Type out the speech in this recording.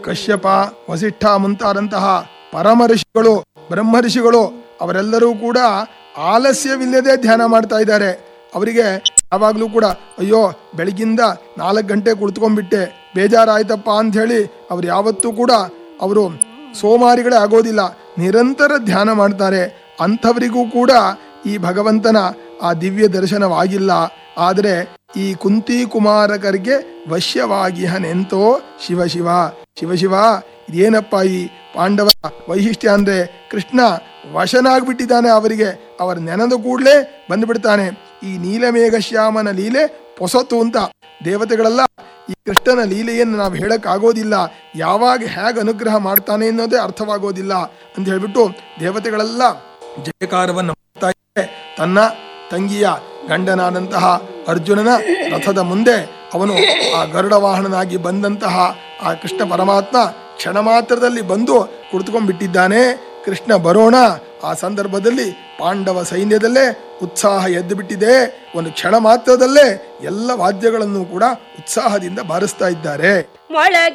ಕಶ್ಯಪ ವಸಿಷ್ಠ ಮುಂತಾದಂತಹ ಪರಮ ಋಷಿಗಳು ಬ್ರಹ್ಮ ಋಷಿಗಳು ಅವರೆಲ್ಲರೂ ಕೂಡ ಆಲಸ್ಯವಿಲ್ಲದೆ ಧ್ಯಾನ ಮಾಡ್ತಾ ಇದ್ದಾರೆ ಅವರಿಗೆ ಯಾವಾಗಲೂ ಕೂಡ ಅಯ್ಯೋ ಬೆಳಗಿಂದ ನಾಲ್ಕು ಗಂಟೆ ಕುಳಿತುಕೊಂಡ್ಬಿಟ್ಟೆ ಬೇಜಾರಾಯ್ತಪ್ಪ ಅಂತ ಹೇಳಿ ಅವ್ರು ಯಾವತ್ತೂ ಕೂಡ ಅವರು ಸೋಮಾರಿಗಳೇ ಆಗೋದಿಲ್ಲ ನಿರಂತರ ಧ್ಯಾನ ಮಾಡ್ತಾರೆ ಅಂಥವರಿಗೂ ಕೂಡ ಈ ಭಗವಂತನ ಆ ದಿವ್ಯ ದರ್ಶನವಾಗಿಲ್ಲ ಆದರೆ ಈ ಕುಂತಿ ಕುಮಾರಕರಿಗೆ ವಶ್ಯವಾಗಿಹನೆಂತೋ ಶಿವ ಶಿವ ಶಿವ ಶಿವ ಇದೇನಪ್ಪ ಈ ಪಾಂಡವರ ವೈಶಿಷ್ಟ್ಯ ಅಂದ್ರೆ ಕೃಷ್ಣ ವಶನಾಗ್ಬಿಟ್ಟಿದ್ದಾನೆ ಅವರಿಗೆ ಅವರ ನೆನೆದ ಕೂಡಲೇ ಬಂದ್ಬಿಡ್ತಾನೆ ಈ ನೀಲಮೇಘ ಶ್ಯಾಮನ ಲೀಲೆ ಪೊಸತು ಅಂತ ದೇವತೆಗಳೆಲ್ಲ ಈ ಕೃಷ್ಣನ ಲೀಲೆಯನ್ನು ನಾವು ಹೇಳಕ್ ಆಗೋದಿಲ್ಲ ಯಾವಾಗ ಹೇಗೆ ಅನುಗ್ರಹ ಮಾಡ್ತಾನೆ ಅನ್ನೋದೇ ಅರ್ಥವಾಗೋದಿಲ್ಲ ಅಂತ ಹೇಳ್ಬಿಟ್ಟು ದೇವತೆಗಳೆಲ್ಲ ಜಯಕಾರವನ್ನು ಮಾಡ್ತಾ ಇದ್ದಾರೆ ತನ್ನ ತಂಗಿಯ ಗಂಡನಾದಂತಹ ಅರ್ಜುನನ ರಥದ ಮುಂದೆ ಅವನು ಆ ಗರುಡ ವಾಹನನಾಗಿ ಬಂದಂತಹ ಆ ಕೃಷ್ಣ ಪರಮಾತ್ಮ ಕ್ಷಣ ಮಾತ್ರದಲ್ಲಿ ಬಂದು ಕುಳಿತುಕೊಂಡ್ಬಿಟ್ಟಿದ್ದಾನೆ ಕೃಷ್ಣ ಬರೋಣ ಆ ಸಂದರ್ಭದಲ್ಲಿ ಪಾಂಡವ ಸೈನ್ಯದಲ್ಲೇ ಉತ್ಸಾಹ ಎದ್ದು ಬಿಟ್ಟಿದೆ ಒಂದು ಕ್ಷಣ ಮಾತ್ರದಲ್ಲೇ ಎಲ್ಲ ವಾದ್ಯಗಳನ್ನು ಕೂಡ ಉತ್ಸಾಹದಿಂದ ಬಾರಿಸ್ತಾ ಇದ್ದಾರೆ ಮೊಳಗ